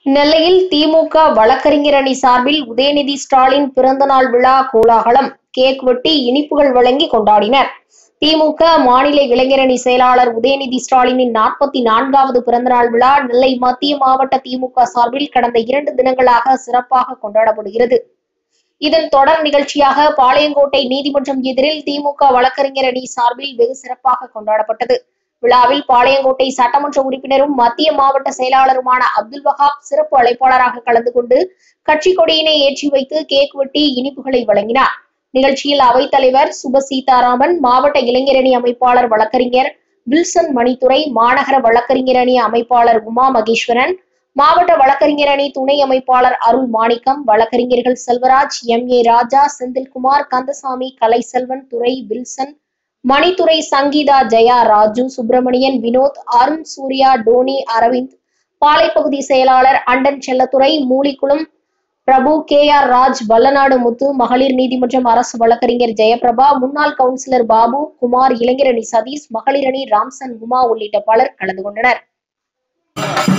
நெல்லையில் திமுக வழக்கறிஞர் அணி சார்பில் உதயநிதி ஸ்டாலின் பிறந்தநாள் விழா கோலாகலம் கேக் வெட்டி இனிப்புகள் வழங்கி கொண்டாடினர் திமுக மாநில இளைஞரணி செயலாளர் உதயநிதி ஸ்டாலினின் நாற்பத்தி நான்காவது பிறந்தநாள் விழா நெல்லை மத்திய மாவட்ட திமுக சார்பில் கடந்த இரண்டு தினங்களாக சிறப்பாக கொண்டாடப்படுகிறது இதன் தொடர் நிகழ்ச்சியாக பாளையங்கோட்டை நீதிமன்றம் எதிரில் திமுக வழக்கறிஞர் அணி சார்பில் வெகு சிறப்பாக கொண்டாடப்பட்டது விழாவில் பாளையங்கோட்டை சட்டமன்ற உறுப்பினரும் மத்திய மாவட்ட செயலாளருமான அப்துல் வஹாப் சிறப்பு அழைப்பாளராக கலந்து கொண்டு கட்சி கொடியினை ஏற்றி வைத்து கேக் வெட்டி இனிப்புகளை வழங்கினார் நிகழ்ச்சியில் அவைத்தலைவர் சுப சீதாராமன் மாவட்ட இளைஞரணி அமைப்பாளர் வழக்கறிஞர் வில்சன் மணித்துறை மாநகர வழக்கறிஞர் அணி அமைப்பாளர் உமா மகேஸ்வரன் மாவட்ட வழக்கறிஞர் அணி துணை அமைப்பாளர் அருள் மாணிக்கம் வழக்கறிஞர்கள் Selvaraj M A Raja Senthilkumar Kandasamy Kalaiselvan Durai Wilson Manithurai Sangeetha Jaya Raju Subramanian Vinod Arun Surya Tony Aravind பாலைப்பகுதி செயலாளர் Anton Sellathurai Moolikulam Prabhu K R Raj Vallanadu Muthu மகளிர் நீதிமன்றம் அரசு வழக்கறிஞர் ஜெயபிரபா முன்னாள் கவுன்சிலர் பாபு குமார் இளைஞரணி சதீஷ் மகளிரணி ராம்சன் உமா உள்ளிட்ட பலர் கலந்து கொண்டனர்